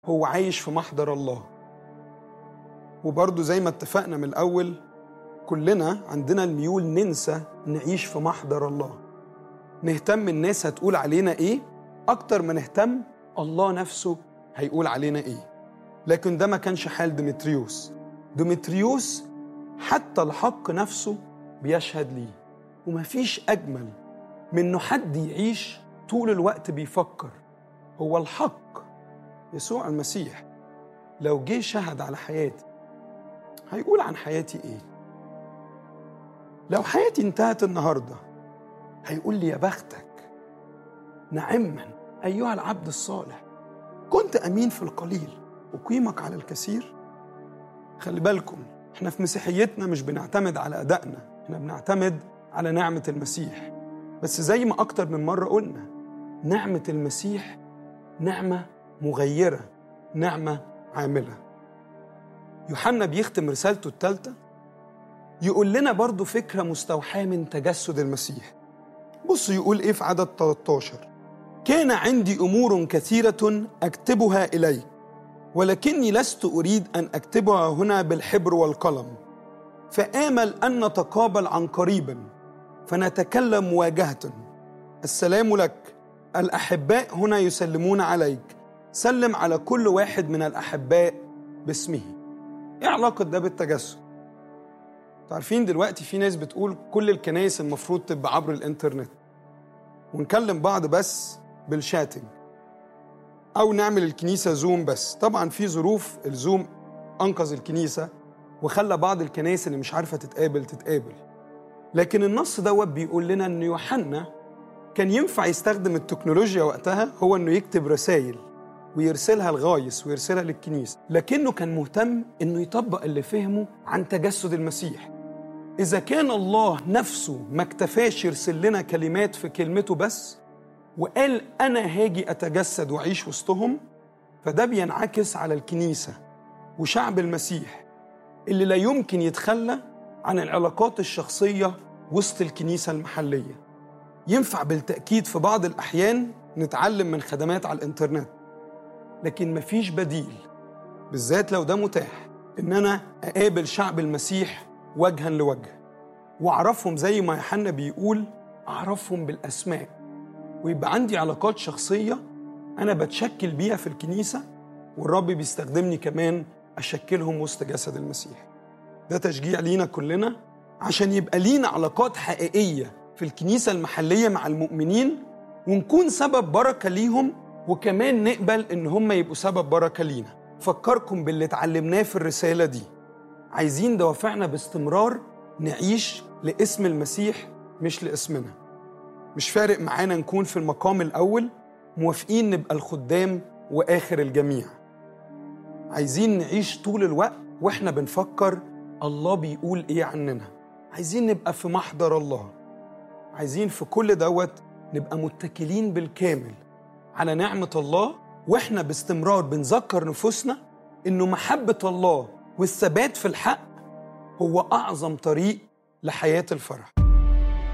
هو عايش في محضر الله وبرضه زي ما اتفقنا من الأول كلنا عندنا الميول ننسى نعيش في محضر الله نهتم الناس هتقول علينا ايه اكتر ما نهتم الله نفسه هيقول علينا ايه لكن ده ما كانش حال ديمتريوس ديمتريوس حتى الحق نفسه بيشهد ليه ومفيش اجمل من انه حد يعيش طول الوقت بيفكر هو الحق يسوع المسيح لو جه شهد على حياتي هيقول عن حياتي ايه لو حياتي انتهت النهارده هيقول لي يا بختك نعما ايها العبد الصالح كنت امين في القليل اقيمك على الكثير خلي بالكم احنا في مسيحيتنا مش بنعتمد على ادائنا احنا بنعتمد على نعمه المسيح بس زي ما اكتر من مره قلنا نعمه المسيح نعمه مغيره نعمه عامله يوحنا بيختم رسالته الثالثه يقول لنا برضو فكرة مستوحاة من تجسد المسيح بصوا يقول إيه في عدد 13 كان عندي أمور كثيرة أكتبها إليك ولكني لست أريد أن أكتبها هنا بالحبر والقلم فآمل أن نتقابل عن قريب فنتكلم مواجهة السلام لك الأحباء هنا يسلمون عليك سلم على كل واحد من الأحباء باسمه إيه علاقة ده بالتجسد؟ عارفين دلوقتي في ناس بتقول كل الكنايس المفروض تبقى عبر الانترنت ونكلم بعض بس بالشاتنج او نعمل الكنيسه زوم بس طبعا في ظروف الزوم انقذ الكنيسه وخلى بعض الكنايس اللي مش عارفه تتقابل تتقابل لكن النص دوت بيقول لنا ان يوحنا كان ينفع يستخدم التكنولوجيا وقتها هو انه يكتب رسائل ويرسلها لغايس ويرسلها للكنيسه لكنه كان مهتم انه يطبق اللي فهمه عن تجسد المسيح إذا كان الله نفسه ما اكتفاش يرسل لنا كلمات في كلمته بس وقال أنا هاجي أتجسد وأعيش وسطهم فده بينعكس على الكنيسة وشعب المسيح اللي لا يمكن يتخلى عن العلاقات الشخصية وسط الكنيسة المحلية ينفع بالتأكيد في بعض الأحيان نتعلم من خدمات على الإنترنت لكن مفيش بديل بالذات لو ده متاح إن أنا أقابل شعب المسيح وجها لوجه واعرفهم زي ما يوحنا بيقول اعرفهم بالاسماء ويبقى عندي علاقات شخصيه انا بتشكل بيها في الكنيسه والرب بيستخدمني كمان اشكلهم وسط جسد المسيح ده تشجيع لينا كلنا عشان يبقى لينا علاقات حقيقيه في الكنيسه المحليه مع المؤمنين ونكون سبب بركه ليهم وكمان نقبل ان هم يبقوا سبب بركه لينا فكركم باللي اتعلمناه في الرساله دي عايزين دوافعنا باستمرار نعيش لاسم المسيح مش لاسمنا مش فارق معانا نكون في المقام الأول موافقين نبقى الخدام وآخر الجميع عايزين نعيش طول الوقت وإحنا بنفكر الله بيقول إيه عننا عايزين نبقى في محضر الله عايزين في كل دوت نبقى متكلين بالكامل على نعمة الله وإحنا باستمرار بنذكر نفوسنا إنه محبة الله والثبات في الحق هو أعظم طريق لحياة الفرح